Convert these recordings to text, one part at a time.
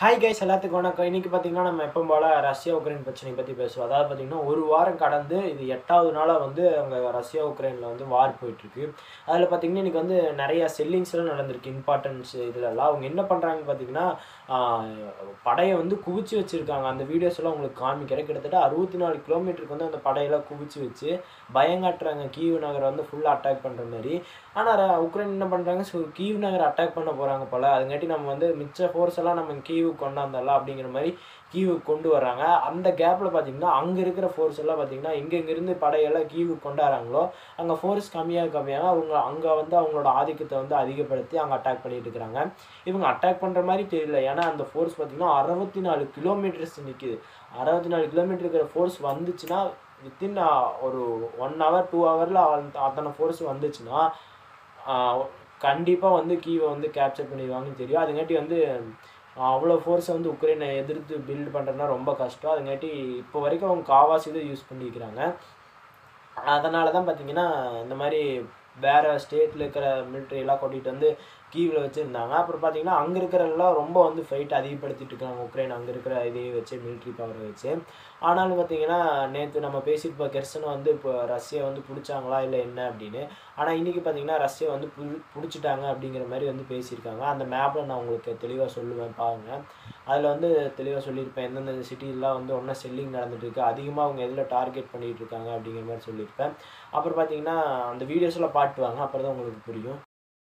hi guys எல்லாத்துக்கும் வணக்கம் இன்னைக்கு பார்த்தீங்கன்னா நம்ம எப்போ போல ரஷ்யா உக்ரைன் பிரச்சனை பற்றி பேசுவோம் அதாவது பார்த்தீங்கன்னா ஒரு வாரம் கடந்து இது எட்டாவது நாளாக வந்து அங்கே ரஷ்யா உக்ரைனில் வந்து வார் போயிட்டுருக்கு அதில் பார்த்தீங்கன்னா இன்னைக்கு வந்து நிறைய செல்லிங்ஸ்லாம் நடந்திருக்கு இம்பார்ட்டன்ஸ் இதுலலாம் அவங்க என்ன பண்ணுறாங்கன்னு பார்த்தீங்கன்னா ஆஹ், படையை வந்து குவிச்சு வச்சுருக்காங்க அந்த வீடியோஸ் எல்லாம் உங்களுக்கு காமிக்கிறேன் கிட்டத்தட்ட அறுபத்தி நாலு கிலோமீட்டருக்கு வந்து அந்த படையெல்லாம் குவிச்சு வச்சு பயங்காட்டுறாங்க கீவ் நகரை வந்து ஃபுல்லாக அட்டாக் பண்ணுற மாதிரி ஆனால் உக்ரைன் என்ன பண்ணுறாங்க ஸோ கீவ் நகர் அட்டாக் பண்ண போகிறாங்க போல் அதுங்காட்டி நம்ம வந்து மிச்ச ஃபோர்ஸ் எல்லாம் நம்ம கீவுக்கு கொண்டாந்தரலாம் அப்படிங்கிற மாதிரி கீவுக்கு கொண்டு வர்றாங்க அந்த கேப்பில் பார்த்தீங்கன்னா அங்கே இருக்கிற ஃபோர்ஸ் எல்லாம் பார்த்தீங்கன்னா எங்கெங்கிருந்து படையெல்லாம் கீவுக்கு கொண்டு வராங்களோ அங்கே ஃபோர்ஸ் கம்மியாக கம்மியாக அவங்க அங்கே வந்து அவங்களோட ஆதிக்கத்தை வந்து அதிகப்படுத்தி அங்கே அட்டாக் பண்ணிட்டு இருக்கிறாங்க இவங்க அட்டாக் பண்ணுற மாதிரி தெரியல ஏன்னா அந்த ஃபோர்ஸ் பார்த்தீங்கன்னா அறுபத்தி நாலு கிலோமீட்டர்ஸ் நிற்கிது அறுபத்தி நாலு கிலோமீட்டர் இருக்கிற ஃபோர்ஸ் வந்துச்சுன்னா வித்தின் ஒரு ஒன் ஹவர் டூ ஹவரில் அத்தனை ஃபோர்ஸ் வந்துச்சுன்னா கண்டிப்பாக வந்து கீவை வந்து கேப்சர் பண்ணிடுவாங்கன்னு தெரியும் அதுங்காட்டி வந்து அவ்வளோ ஃபோர்ஸை வந்து உக்ரைனை எதிர்த்து பில்ட் பண்ணுறதுனா ரொம்ப கஷ்டம் அதுங்காட்டி இப்போ வரைக்கும் அவங்க காவாசி தான் யூஸ் பண்ணிக்கிறாங்க அதனால தான் பார்த்தீங்கன்னா இந்த மாதிரி வேறு ஸ்டேட்டில் இருக்கிற military எல்லாம் கூட்டிகிட்டு வந்து கீவில் வச்சுருந்தாங்க அப்புறம் பார்த்தீங்கன்னா அங்கே இருக்கிறவங்களாம் ரொம்ப வந்து ஃபைட் அதிகப்படுத்திட்டு இருக்காங்க உக்ரைன் அங்கே இருக்கிற இதையே வச்சு military பவரை வச்சு ஆனாலும் பார்த்தீங்கன்னா நேற்று நம்ம பேசியிருப்ப கெர்சனை வந்து இப்போ ரஷ்யா வந்து பிடிச்சாங்களா இல்லை என்ன அப்படின்னு ஆனால் இன்றைக்கி பார்த்தீங்கன்னா ரஷ்யா வந்து புடி பிடிச்சிட்டாங்க அப்படிங்கிற மாதிரி வந்து பேசியிருக்காங்க அந்த மேப்பில் நான் உங்களுக்கு தெளிவாக சொல்லுவேன் பாருங்கள் அதில் வந்து தெளிவாக சொல்லியிருப்பேன் எந்தெந்த சிட்டிலாம் வந்து ஒன்றா செல்லிங் நடந்துட்டு இருக்கு அதிகமாக அவங்க எதில் டார்கெட் பண்ணிட்டு இருக்காங்க அப்படிங்கிற மாதிரி சொல்லியிருப்பேன் அப்புறம் பார்த்தீங்கன்னா அந்த வீடியோஸ்லாம் பாட்டுவாங்க அப்புறம் தான் உங்களுக்கு புரியும்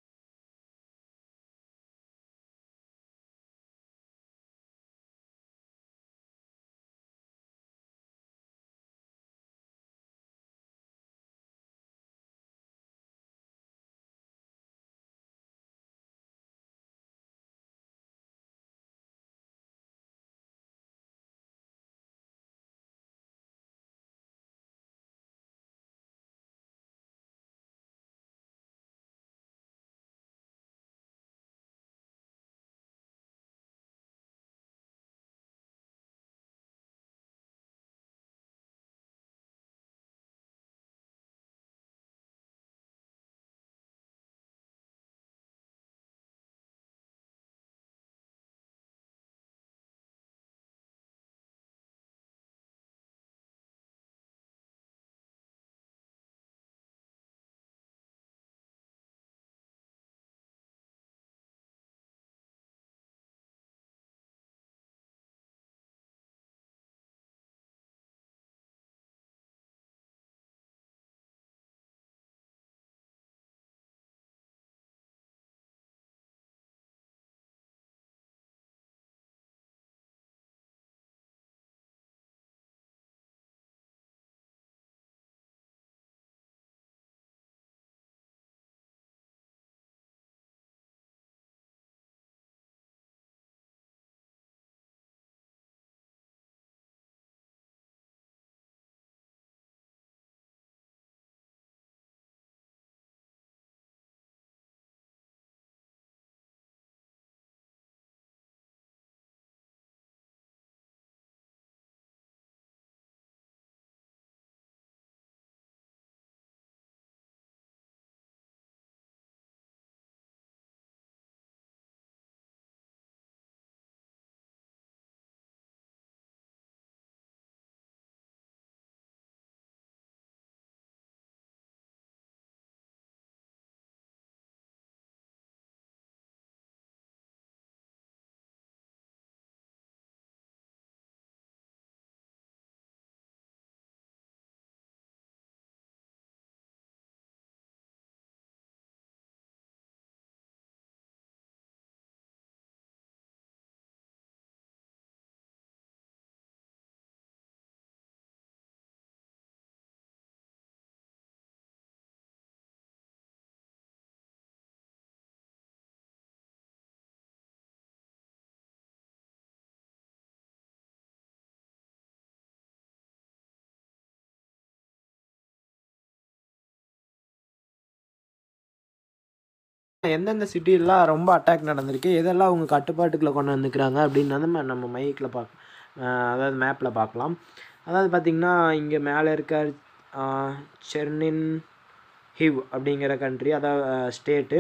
எந்தெந்த சிட்டிலாம் ரொம்ப அட்டாக் நடந்திருக்கு எதெல்லாம் அவங்க கட்டுப்பாட்டுக்குள்ளே கொண்டு வந்துக்கிறாங்க அப்படின்னு நம்ம நம்ம மைக்கில் பார்க்க அதாவது மேப்பில் பார்க்கலாம் அதாவது பார்த்திங்கன்னா இங்கே மேலே இருக்க செர்னின் ஹிவ் அப்படிங்கிற கண்ட்ரி அதாவது ஸ்டேட்டு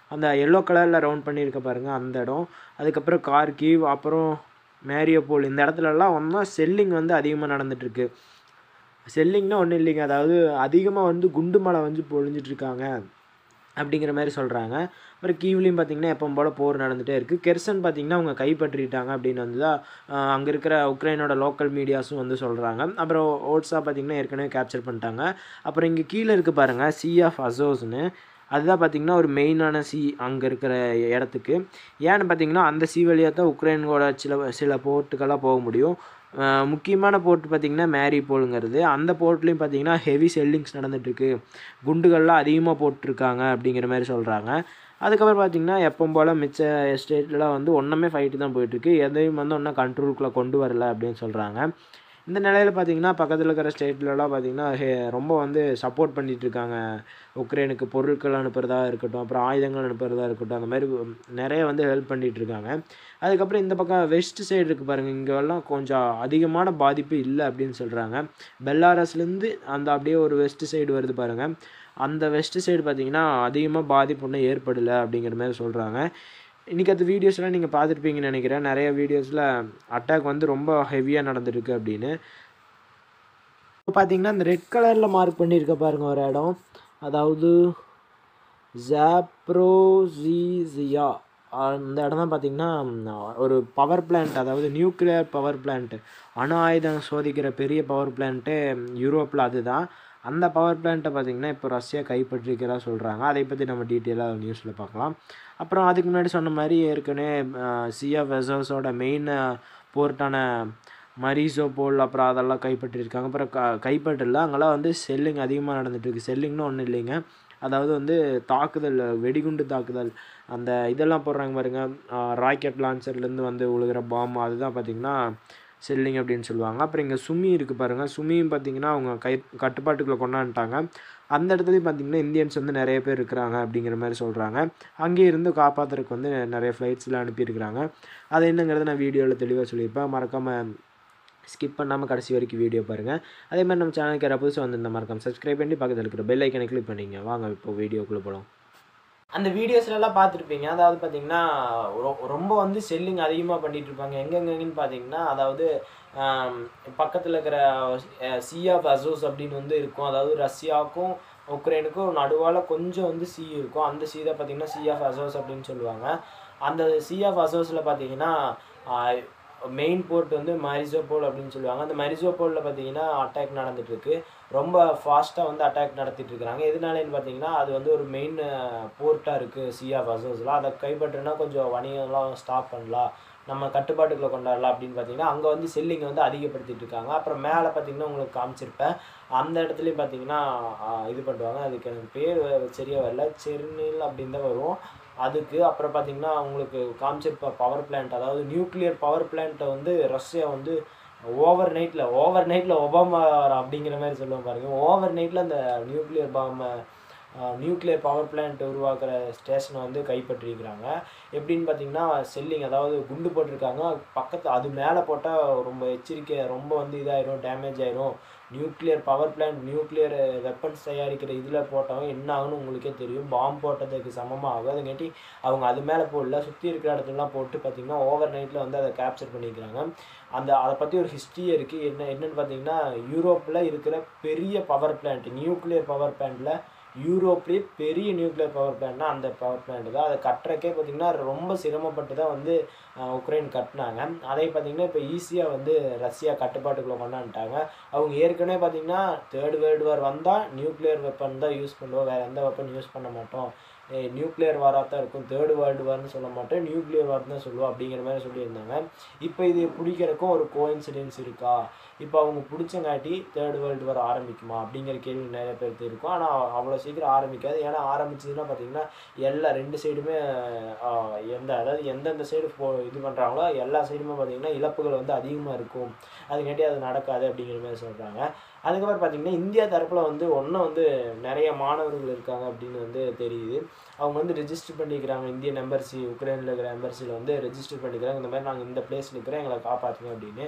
அந்த எல்லோ கலரில் ரவுண்ட் பண்ணியிருக்க பாருங்கள் அந்த இடம் அதுக்கப்புறம் கார்கிவ் அப்புறம் மேரியோபோல் இந்த இடத்துலலாம் ஒன்றா செல்லிங் வந்து அதிகமாக நடந்துகிட்ருக்கு செல்லிங்னா ஒன்றும் இல்லைங்க அதாவது அதிகமாக வந்து குண்டு மழை வந்து பொழிஞ்சிட்ருக்காங்க அப்படிங்கிற மாதிரி சொல்கிறாங்க அப்புறம் கீவ்லேயும் பார்த்தீங்கன்னா எப்போ போல் போர் நடந்துகிட்டே இருக்குது கெர்சன் பார்த்தீங்கன்னா அவங்க கைப்பற்றிட்டாங்க அப்படின்னு வந்து தான் அங்கே இருக்கிற உக்ரைனோட லோக்கல் மீடியாஸும் வந்து சொல்கிறாங்க அப்புறம் ஓட்ஸா பார்த்தீங்கன்னா ஏற்கனவே கேப்சர் பண்ணிட்டாங்க அப்புறம் இங்கே கீழே இருக்குது பாருங்கள் சி ஆஃப் அசோஸ்னு அதுதான் பார்த்திங்கன்னா ஒரு மெயினான சி அங்கே இருக்கிற இடத்துக்கு ஏன்னு பார்த்தீங்கன்னா அந்த சி வழியாக தான் உக்ரைனோட சில சில போர்ட்டுக்கெல்லாம் போக முடியும் அஹ் முக்கியமான போர்ட் பார்த்திங்கன்னா மேரி போலுங்கிறது அந்த போர்ட்லேயும் பார்த்தீங்கன்னா ஹெவி செல்லிங்ஸ் நடந்துகிட்ருக்கு குண்டுகள்லாம் அதிகமாக போட்டிருக்காங்க அப்படிங்கிற மாதிரி சொல்கிறாங்க அதுக்கப்புறம் பார்த்திங்கன்னா எப்போ போல் மிச்ச ஸ்டேட்லாம் வந்து ஒன்றுமே ஃபைட்டு தான் போயிட்டுருக்கு எதையும் வந்து ஒன்றும் கண்ட்ரோலுக்குள்ளே கொண்டு வரல அப்படின்னு சொல்கிறாங்க இந்த நிலையில் பார்த்தீங்கன்னா பக்கத்தில் இருக்கிற ஸ்டேட்லலாம் பார்த்தீங்கன்னா ஹே- ரொம்ப வந்து சப்போர்ட் பண்ணிட்டு இருக்காங்க உக்ரைனுக்கு பொருட்கள் அனுப்புறதா இருக்கட்டும் அப்புறம் ஆயுதங்கள் அனுப்புறதா இருக்கட்டும் அந்த மாதிரி உம், நிறைய வந்து ஹெல்ப் பண்ணிட்டு இருக்காங்க அதுக்கப்புறம் இந்த பக்கம் வெஸ்ட் சைடு இருக்குது பாருங்கள் இங்கெல்லாம் கொஞ்சம் அதிகமான பாதிப்பு இல்லை அப்படின்னு சொல்கிறாங்க பெல்லாரஸ்லேருந்து அந்த அப்படியே ஒரு வெஸ்ட் சைடு வருது பாருங்கள் அந்த வெஸ்ட் சைடு பார்த்தீங்கன்னா அதிகமாக பாதிப்பு ஒன்றும் ஏற்படலை அப்படிங்கிற மாதிரி சொல்கிறாங்க இன்றைக்கி அந்த வீடியோஸ்லாம் நீங்கள் பார்த்துருப்பீங்கன்னு நினைக்கிறேன் நிறைய வீடியோஸில் அட்டாக் வந்து ரொம்ப ஹெவியாக நடந்திருக்கு அப்படின்னு இப்போ பார்த்தீங்கன்னா இந்த ரெட் கலரில் மார்க் பண்ணியிருக்க பாருங்கள் ஒரு இடம் அதாவது ஜாப்ரோசிசியா அந்த இடம் தான் பார்த்தீங்கன்னா ஒரு பவர் பிளான்ட் அதாவது நியூக்ளியர் பவர் பிளான்ட் அணு ஆயுதம் சோதிக்கிற பெரிய பவர் பிளான்ட்டு யூரோப்பில் அதுதான் அந்த பவர் பிளான்ட்டை பார்த்தீங்கன்னா இப்போ ரஷ்யா கைப்பற்றிக்கிறதா சொல்கிறாங்க அதை பற்றி நம்ம டீட்டெயிலாக நியூஸில் பார்க்கலாம் அப்புறம் அதுக்கு முன்னாடி சொன்ன மாதிரி ஏற்கனவே சியா வெசோஸோட மெயின் போர்ட்டான மரிசோபோல் அப்புறம் அதெல்லாம் கைப்பற்றிருக்காங்க அப்புறம் க கைப்பற்றல அங்கெல்லாம் வந்து செல்லிங் அதிகமாக நடந்துகிட்ருக்கு செல்லிங்னு ஒன்றும் இல்லைங்க அதாவது வந்து தாக்குதல் வெடிகுண்டு தாக்குதல் அந்த இதெல்லாம் போடுறாங்க பாருங்க ராக்கெட் லான்ச்சர்லேருந்து வந்து உழுகிற பாம் அதுதான் பார்த்திங்கன்னா செல்லிங் அப்படின்னு சொல்லுவாங்க அப்புறம் இங்கே சுமி இருக்குது பாருங்கள் சுமியும் பார்த்திங்கன்னா அவங்க கை கட்டுப்பாட்டுக்குள்ளே கொண்டாந்துட்டாங்க அந்த இடத்துலையும் பார்த்திங்கன்னா இந்தியன்ஸ் வந்து நிறைய பேர் இருக்கிறாங்க அப்படிங்கிற மாதிரி சொல்கிறாங்க அங்கேயே இருந்து காப்பாற்றுறதுக்கு வந்து நிறைய ஃப்ளைட்ஸில் அனுப்பியிருக்கிறாங்க அது என்னங்கிறத நான் வீடியோவில் தெளிவாக சொல்லியிருப்பேன் மறக்காமல் ஸ்கிப் பண்ணாமல் கடைசி வரைக்கும் வீடியோ பாருங்கள் அதே மாதிரி நம்ம சேனலுக்கு யாராவது புதுசாக வந்திருந்த மறக்காம சப்ஸ்கிரைப் பண்ணி பக்கத்தில் இருக்கிற பெல் ஐக்கனை கிளிக் பண்ணிங்க வாங்க இப்போ வீடியோக்குள்ளே போகலாம் அந்த வீடியோஸ்லலாம் பார்த்துருப்பீங்க அதாவது பார்த்தீங்கன்னா ரொ- ரொம்ப வந்து செல்லிங் அதிகமாக பண்ணிட்டு இருப்பாங்க எங்கெங்கன்னு பார்த்தீங்கன்னா அதாவது பக்கத்தில் இருக்கிற சி ஆஃப் அசோஸ் அப்படின்னு வந்து இருக்கும் அதாவது ரஷ்யாவுக்கும் உக்ரைனுக்கும் நடுவால் கொஞ்சம் வந்து சி இருக்கும் அந்த சி தான் பார்த்தீங்கன்னா சி ஆஃப் அசோஸ் அப்படின்னு சொல்லுவாங்க அந்த சி ஆஃப் அசோஸில் பார்த்தீங்கன்னா மெயின் போர்ட் வந்து மரிசோபோல் அப்படின்னு சொல்லுவாங்க அந்த மரிசோபோலில் பார்த்தீங்கன்னா அட்டாக் நடந்துட்டு இருக்கு ரொம்ப ஃபாஸ்ட்டாக வந்து அட்டாக் நடத்திட்டு இருக்கிறாங்க எதனாலன்னு பார்த்தீங்கன்னா அது வந்து ஒரு மெயின் போர்ட்டாக இருக்குது சியா பசஸில் அதை கைப்பற்றினா கொஞ்சம் வணிகம்லாம் ஸ்டாப் பண்ணலாம் நம்ம கட்டுப்பாட்டுக்குள்ளே கொண்டாடலாம் அப்படின்னு பார்த்தீங்கன்னா அங்கே வந்து செல்லிங்கை வந்து அதிகப்படுத்திட்டு இருக்காங்க அப்புறம் மேலே பார்த்தீங்கன்னா உங்களுக்கு காமிச்சிருப்பேன் அந்த இடத்துலையும் பார்த்தீங்கன்னா ஆஹ், இது பண்ணுவாங்க அதுக்கு எனக்கு பேர் சரியாக வரல செர்னில் அப்படின்னு தான் வரும் அதுக்கு அப்புறம் பார்த்தீங்கன்னா உங்களுக்கு காமிச்சிருப்ப பவர் பிளான்ட் அதாவது நியூக்ளியர் பவர் பிளான்ட்டை வந்து ரஷ்யா வந்து ஓவர் நைட்டில் ஓவர் நைட்டில் ஒபாமா அப்படிங்கிற மாதிரி சொல்லுவோம் பாருங்க ஓவர் நைட்டில் அந்த நியூக்ளியர் பாம்பை நியூக்ளியர் பவர் பிளான்ட் உருவாக்குற ஸ்டேஷனை வந்து கைப்பற்றியிருக்கிறாங்க எப்படின்னு பார்த்தீங்கன்னா செல்லிங் அதாவது குண்டு போட்டிருக்காங்க பக்கத்து அது மேலே போட்டால் ரொம்ப எச்சரிக்கை ரொம்ப வந்து இதாயிரும் டேமேஜ் ஆயிரும் nuclear power plant nuclear weapons தயாரிக்கிற இதில் போட்டவங்க என்ன ஆகும்னு உங்களுக்கே தெரியும் பாம்பு போட்டதுக்கு சமமாக ஆகும் அதுங்காட்டி அவங்க அது மேலே போடல சுற்றி இருக்கிற இடத்துலலாம் போட்டு பார்த்தீங்கன்னா ஓவர் நைட்டில் வந்து அதை கேப்சர் பண்ணிக்கிறாங்க அந்த அதை பற்றி ஒரு ஹிஸ்ட்ரியே இருக்குது என்ன என்னன்னு பார்த்தீங்கன்னா யூரோப்பில் இருக்கிற பெரிய பவர் பிளான்ட் நியூக்ளியர் பவர் பிளான்ட்டில் யூரோப்லேயே பெரிய நியூக்ளியர் பவர் பிளான்ட்னா அந்த பவர் பிளான்ட் தான் அதை கட்டுறக்கே பார்த்திங்கன்னா ரொம்ப சிரமப்பட்டு தான் வந்து அஹ், உக்ரைன் கட்டினாங்க அதை பார்த்திங்கன்னா இப்போ ஈஸியாக வந்து ரஷ்யா கட்டுப்பாட்டுக்குள்ளே கொண்டாந்துட்டாங்க அவங்க ஏற்கனவே பார்த்திங்கன்னா தேர்ட் வேர்ல்டு வார் வந்தால் நியூக்ளியர் வெப்பன் தான் யூஸ் பண்ணுவோம் வேறு எந்த வெப்பன் யூஸ் பண்ண மாட்டோம் நியூக்ளியர் வாராக தான் இருக்கும் தேர்ட் வேர்ல்டு வார்னு சொல்ல மாட்டோம் நியூக்ளியர் வார் தான் சொல்லுவோம் அப்படிங்கிற மாதிரி சொல்லியிருந்தாங்க இப்போ இது பிடிக்கிறக்கும் ஒரு கோஇன்சிடென்ஸ் இருக்கா இப்போ அவங்க பிடிச்சங்காட்டி தேர்ட் வேர்ல்டு வார் ஆரம்பிக்குமா அப்படிங்கிற கேள்வி நிறைய பேருக்கு இருக்கும் ஆனால் அவ்வளோ சீக்கிரம் ஆரம்பிக்காது ஏன்னா ஆரம்பிச்சதுன்னா பார்த்தீங்கன்னா எல்லா ரெண்டு சைடுமே ஆஹ், எந்த அதாவது எந்தெந்த சைடு போ இது பண்ணுறாங்களோ எல்லா சைடுமே பார்த்தீங்கன்னா இழப்புகள் வந்து அதிகமாக இருக்கும் அதுங்காட்டி அது நடக்காது அப்படிங்கிற மாதிரி சொல்கிறாங்க அதுக்கப்புறம் பார்த்தீங்கன்னா இந்தியா தரப்பில் வந்து ஒன்றும் வந்து நிறைய மாணவர்கள் இருக்காங்க அப்படின்னு வந்து தெரியுது அவங்க வந்து ரெஜிஸ்டர் பண்ணிக்கிறாங்க இந்தியன் எம்பர்சி உக்ரைனில் இருக்கிற எம்பர்சியில் வந்து ரெஜிஸ்டர் பண்ணிக்கிறாங்க இந்த மாதிரி நாங்கள் இந்த பிளேஸில் இருக்கிறோம் எங்களை காப்பாற்றுங்க அப்படின்னு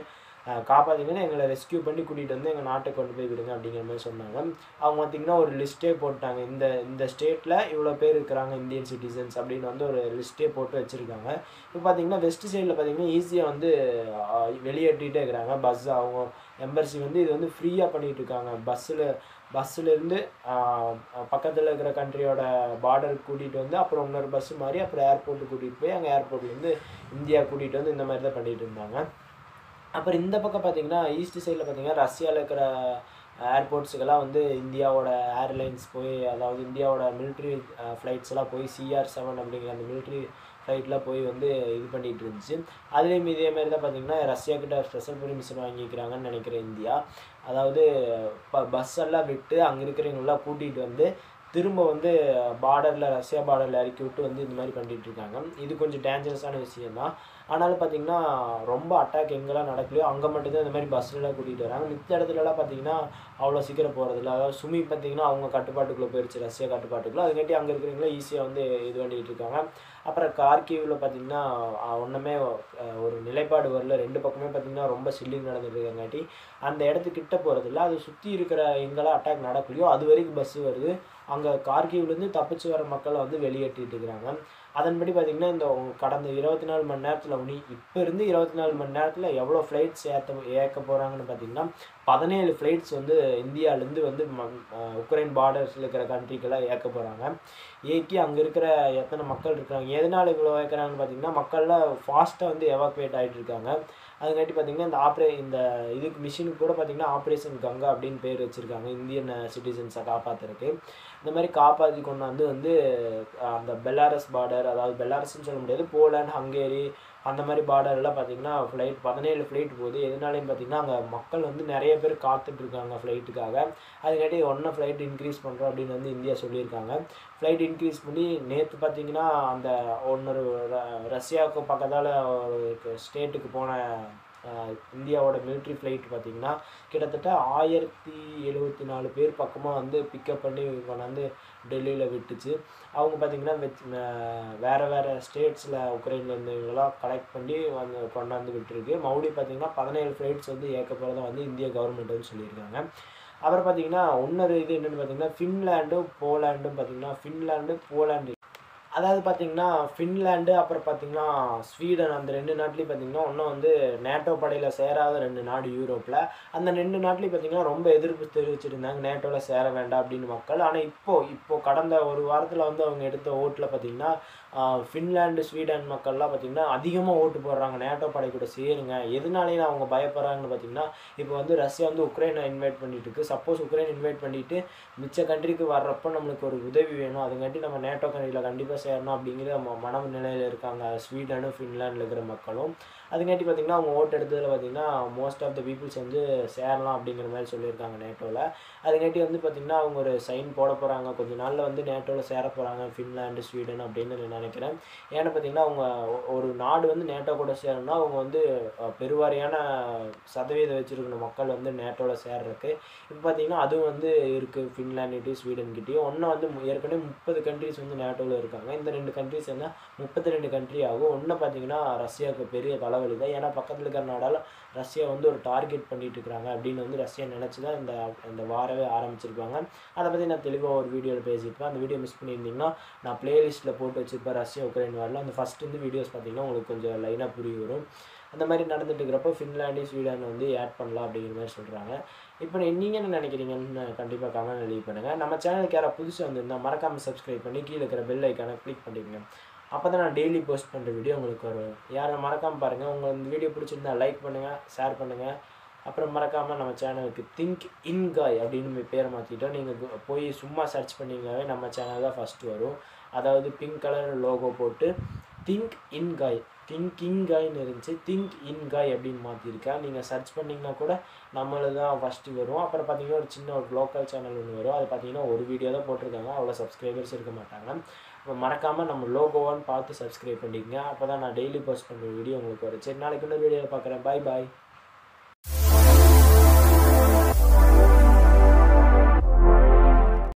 காப்பாற்றிங்கன்னா எங்களை ரெஸ்கியூ பண்ணி கூட்டிகிட்டு வந்து எங்கள் நாட்டுக்கு கொண்டு போய் விடுங்க அப்படிங்கிற மாதிரி சொன்னாங்க அவங்க பார்த்திங்கன்னா ஒரு லிஸ்ட்டே போட்டாங்க இந்த இந்த ஸ்டேட்டில் இவ்வளோ பேர் இருக்கிறாங்க இந்தியன் சிட்டிசன்ஸ் அப்படின்னு வந்து ஒரு லிஸ்ட்டே போட்டு வச்சுருக்காங்க இப்போ பார்த்தீங்கன்னா வெஸ்ட் சைடில் பார்த்தீங்கன்னா ஈஸியாக வந்து ஆஹ், வெளியேற்றிட்டே இருக்கிறாங்க பஸ் அவங்க எம்பர்சி வந்து இது வந்து ஃப்ரீயாக பண்ணிகிட்டு இருக்காங்க பஸ்ஸில் பஸ்ஸுலேருந்து பக்கத்தில் இருக்கிற கண்ட்ரியோட பார்டருக்கு கூட்டிகிட்டு வந்து அப்புறம் இன்னொரு பஸ்ஸு மாதிரி அப்புறம் ஏர்போர்ட்டுக்கு கூட்டிகிட்டு போய் அங்கே ஏர்போர்ட்லேருந்து இந்தியா கூட்டிகிட்டு வந்து இந்த மாதிரி தான் பண்ணிகிட்டு இருந்தாங்க அப்புறம் இந்த பக்கம் பார்த்தீங்கன்னா ஈஸ்ட் சைடில் பார்த்தீங்கன்னா ரஷ்யாவில் இருக்கிற ஏர்போர்ட்ஸுக்கெல்லாம் வந்து இந்தியாவோட ஏர்லைன்ஸ் போய் அதாவது இந்தியாவோட மிலிட்ரி ஃப்ளைட்ஸ் எல்லாம் போய் சிஆர் செவன் அப்படிங்கிற அந்த மிலிட்ரி ஃப்ளைட்லாம் போய் வந்து இது பண்ணிகிட்டு இருந்துச்சு அதுலேயும் இதே மாதிரி தான் பார்த்தீங்கன்னா ரஷ்யா கிட்ட ஸ்பெஷல் பெர்மிஷன் வாங்கிக்கிறாங்கன்னு நினைக்கிறேன் இந்தியா அதாவது ப பஸ் எல்லாம் விட்டு அங்கே இருக்கிறவங்களாம் கூட்டிகிட்டு வந்து திரும்ப வந்து பார்டரில் ரஷ்யா பார்டரில் இறக்கி விட்டு வந்து இந்த மாதிரி பண்ணிட்டு இருக்காங்க இது கொஞ்சம் டேஞ்சரஸான விஷயம் தான் ஆனாலும் பார்த்தீங்கன்னா ரொம்ப அட்டாக் எங்கெல்லாம் நடக்கலையோ அங்கே மட்டும்தான் இந்த மாதிரி பஸ்ஸில் கூட்டிகிட்டு வராங்க மித்த இடத்துலலாம் பார்த்தீங்கன்னா அவ்வளோ சீக்கிரம் போகிறதில்ல அதாவது சுமி பார்த்தீங்கன்னா அவங்க கட்டுப்பாட்டுக்குள்ளே போயிடுச்சு ரஷ்யா கட்டுப்பாட்டுக்குள்ளே அதுக்காட்டி அங்கே இருக்கிறவங்களே ஈஸியாக வந்து இது பண்ணிகிட்டு இருக்காங்க அப்புறம் கார்கிவில் பார்த்தீங்கன்னா அஹ், ஒன்றுமே அஹ், ஒரு நிலைப்பாடு வரல ரெண்டு பக்கமே பார்த்தீங்கன்னா ரொம்ப சில்லிங் நடந்துட்டு இருக்கங்காட்டி அந்த இடத்துக்கிட்ட போகிறதில்ல அது சுற்றி இருக்கிற எங்கெல்லாம் அட்டாக் நடக்கலையோ அது வரைக்கும் பஸ் வருது அங்கே கார்கிவ்லேருந்து தப்பிச்சு வர மக்களை வந்து வெளியேற்றிட்டு இருக்கிறாங்க அதன்படி பார்த்தீங்கன்னா இந்த கடந்த இருபத்தி நாலு மணி நேரத்தில் உனி இப்போ இருந்து இருபத்தி நாலு மணி நேரத்தில் எவ்வளோ ஃப்ளைட்ஸ் ஏற்ற ஏற்க போகிறாங்கன்னு பார்த்தீங்கன்னா பதினேழு ஃப்ளைட்ஸ் வந்து இந்தியாவிலேருந்து வந்து ம- அஹ் உக்ரைன் பார்டர்ஸில் இருக்கிற கண்ட்ரிக்கெல்லாம் ஏற்க போகிறாங்க ஏக்கி அங்கே இருக்கிற எத்தனை மக்கள் இருக்காங்க எதனால் இவ்வளோ ஏற்கிறாங்கன்னு பார்த்தீங்கன்னா மக்கள்லாம் ஃபாஸ்ட்டாக வந்து எவாக்குவேட் ஆகிட்டு இருக்காங்க அதுங்காட்டி பார்த்தீங்கன்னா இந்த ஆப்ரே இந்த இதுக்கு மிஷினுக்கு கூட பார்த்தீங்கன்னா ஆப்ரேஷன் கங்கா அப்படின்னு பேர் வச்சுருக்காங்க இந்தியன் சிட்டிசன்ஸை காப்பாற்றுறதுக்கு இந்த மாதிரி காப்பாற்றி கொண்டாந்து வந்து அஹ், அந்த பெலாரஸ் பார்டர் அதாவது பெலாரஸ்ன்னு சொல்ல முடியாது போலாண்ட் ஹங்கேரி அந்த மாதிரி பார்டர்லாம் பார்த்தீங்கன்னா ஃப்ளைட் பதினேழு ஃப்ளைட் போகுது எதனாலையும் பார்த்தீங்கன்னா அங்கே மக்கள் வந்து நிறைய பேர் காத்துட்டு இருக்காங்க ஃப்ளைட்டுக்காக அதுக்காட்டி ஒன்றும் ஃப்ளைட் இன்க்ரீஸ் பண்ணுறோம் அப்படின்னு வந்து இந்தியா சொல்லியிருக்காங்க ஃப்ளைட் இன்க்ரீஸ் பண்ணி நேற்று பார்த்தீங்கன்னா அந்த இன்னொரு ர- ரஷ்யாவுக்கு பக்கத்தால் ஒரு ஸ்டேட்டுக்கு போன அஹ், இந்தியாவோட military ஃப்ளைட் பார்த்தீங்கன்னா கிட்டத்தட்ட ஆயிரத்தி எழுபத்தி நாலு பேர் பக்கமாக வந்து பிக்கப் பண்ணி கொண்டாந்து டெல்லியில் விட்டுச்சு அவங்க பார்த்தீங்கன்னா வெச் அஹ், வேற வேற ஸ்டேட்ஸில் உக்ரைன்ல இருந்தவங்களாம் கலெக்ட் பண்ணி வந்து கொண்டாந்து விட்டுருக்கு மறுபடியும் பார்த்தீங்கன்னா பதினேழு ஃப்ளைட்ஸ் வந்து இயக்க போகிறத வந்து இந்திய கவர்மெண்ட் வந்து சொல்லியிருக்காங்க அப்புறம் பார்த்தீங்கன்னா இன்னொரு இது என்னென்னு பார்த்தீங்கன்னா ஃபின்லாண்டும் போலாண்டும் பார்த்தீங்கன்னா ஃபின்லாண்டு போலாண்டு அதாவது பார்த்தீங்கன்னா ஃபின்லாண்டு அப்புறம் பார்த்தீங்கன்னா ஸ்வீடன் அந்த ரெண்டு நாட்டிலையும் பார்த்தீங்கன்னா இன்னும் வந்து நேட்டோ படையில் சேராத ரெண்டு நாடு யூரோப்பில் அந்த ரெண்டு நாட்டிலையும் பார்த்தீங்கன்னா ரொம்ப எதிர்ப்பு தெரிவிச்சிருந்தாங்க நேட்டோவில் சேர வேண்டாம் அப்படின்னு மக்கள் ஆனால் இப்போ இப்போ கடந்த ஒரு வாரத்தில் வந்து அவங்க எடுத்த ஓட்டில் பார்த்தீங்கன்னா ஆஹ், ஃபின்லாண்டு ஸ்வீடன் மக்கள்லாம் பார்த்தீங்கன்னா அதிகமாக ஓட்டு போடுறாங்க நேட்டோ படை கூட சேருங்க எதனாலேயும் அவங்க பயப்படுறாங்கன்னு பார்த்தீங்கன்னா இப்போ வந்து ரஷ்யா வந்து உக்ரைனை இன்வைட் பண்ணிட்டு இருக்கு சப்போஸ் உக்ரைன் இன்வைட் பண்ணிட்டு மிச்ச கண்ட்ரிக்கு வர்றப்போ நம்மளுக்கு ஒரு உதவி வேணும் அதுங்காட்டி நம்ம நேட்டோ கண்ட்ரியில் கண்டிப்பாக சேரணும் அப்படிங்கிற ம மன நிலையில் இருக்காங்க ஸ்வீடனும் ஃபின்லாண்டில் இருக்கிற மக்களும் அதுங்காட்டி பார்த்தீங்கன்னா அவங்க ஓட்டு எடுத்ததில் பார்த்தீங்கன்னா மோஸ்ட் ஆஃப் த பீப்புள்ஸ் வந்து சேரலாம் அப்படிங்கிற மாதிரி சொல்லியிருக்காங்க நேட்டோவில் அதுங்காட்டி வந்து பார்த்தீங்கன்னா அவங்க ஒரு சைன் போட போகிறாங்க கொஞ்ச நாளில் வந்து நேட்டோவில் சேர போகிறாங்க ஃபின்லாண்டு ஸ்வீடன் அப்படின்னு நான் நினைக்கிறேன் ஏன்னா பார்த்தீங்கன்னா அவங்க ஒ- ஒரு நாடு வந்து நேட்டோ கூட சேரணும்னா அவங்க வந்து அஹ், பெருவாரியான சதவீதம் வச்சுருக்கணும் மக்கள் வந்து நேட்டோவில் சேர்றதுக்கு இப்போ பார்த்தீங்கன்னா அதுவும் வந்து இருக்குது ஃபின்லாண்டுகிட்டையும் ஸ்வீடன்கிட்டையும் ஒன்று வந்து மு- ஏற்கனவே முப்பது கண்ட்ரிஸ் வந்து நேட்டோவில் இருக்காங்க இந்த ரெண்டு கண்ட்ரிஸ் என்ன முப்பத்தி ரெண்டு கண்ட்ரி ஆகும் ஒன்று பார்த்தீங்கன்னா ரஷ்யாவுக்கு பெரிய தலைவலி தான் ஏன்னா பக்கத்தில் இருக்கிற நாடால ரஷ்யா வந்து ஒரு டார்கெட் பண்ணிட்டு இருக்காங்க அப்படின்னு வந்து ரஷ்யா நினச்சி தான் இந்த இந்த வாரவே ஆரம்பிச்சிருப்பாங்க அதை பற்றி நான் தெளிவாக ஒரு வீடியோவில் பேசியிருப்பேன் அந்த வீடியோ மிஸ் பண்ணியிருந்தீங்கன்னா நான் பிளேலிஸ்ட்டில் போட்டு வச்சிருப்பேன் ரஷ்யா உக்ரைன் வரல அந்த ஃபஸ்ட் வந்து வீடியோஸ் பார்த்தீங்கன்னா உங்களுக்கு கொஞ்சம் லைனாக புரிய வரும் அந்த மாதிரி நடந்துட்டு இருக்கிறப்போ ஃபின்லாண்டு ஸ்வீடன் வந்து ஆட் பண்ணலாம் அப்படிங்கிற மாதிரி சொல்கிறாங்க இப்போ நீங்கள் என்ன நினைக்கிறீங்கன்னு கண்டிப்பாக கமெண்ட் லீவ் பண்ணுங்கள் நம்ம சேனலுக்கு யாராவது புதுசாக வந்திருந்தால் மறக்காமல் சப்ஸ்கிரைப் பண்ணி கீழே இருக்கிற பெல் ஐக்கானை கிளிக் பண்ணிக்கங்க அப்போ தான் நான் டெய்லி போஸ்ட் பண்ணுற வீடியோ உங்களுக்கு வரும் யாரும் மறக்காமல் பாருங்கள் உங்கள் இந்த வீடியோ பிடிச்சிருந்தா லைக் பண்ணுங்கள் ஷேர் பண்ணுங்கள் அப்புறம் மறக்காமல் நம்ம சேனலுக்கு திங்க் இன்காய் அப்படின்னு பேரை மாற்றிட்டோம் நீங்கள் போய் சும்மா சர்ச் பண்ணிங்கனாவே நம்ம சேனல் தான் ஃபஸ்ட்டு வரும் அதாவது பிங்க் கலர் லோகோ போட்டு திங்க் இன்காய் திங்க் இன்காய்னு இருந்துச்சு திங்க் இன்காய் அப்படின்னு மாற்றிருக்கேன் நீங்கள் சர்ச் பண்ணிங்கன்னா கூட நம்மளது தான் ஃபஸ்ட்டு வரும் அப்புறம் பார்த்தீங்கன்னா ஒரு சின்ன ஒரு லோக்கல் சேனல் ஒன்று வரும் அது பார்த்தீங்கன்னா ஒரு வீடியோ தான் போட்டிருக்காங்க அவ்வளோ சப்ஸ்கிரைபர்ஸ் இருக்க மாட்டாங்க அப்போ மறக்காமல் நம்ம லோகோவான்னு பார்த்து சப்ஸ்கிரைப் பண்ணிக்கங்க அப்போ தான் நான் டெய்லி போஸ்ட் பண்ணுற வீடியோ உங்களுக்கு வரும் சரி நாளைக்கு இன்னொரு வீடியோவில் பார்க்குறேன் பாய் பாய்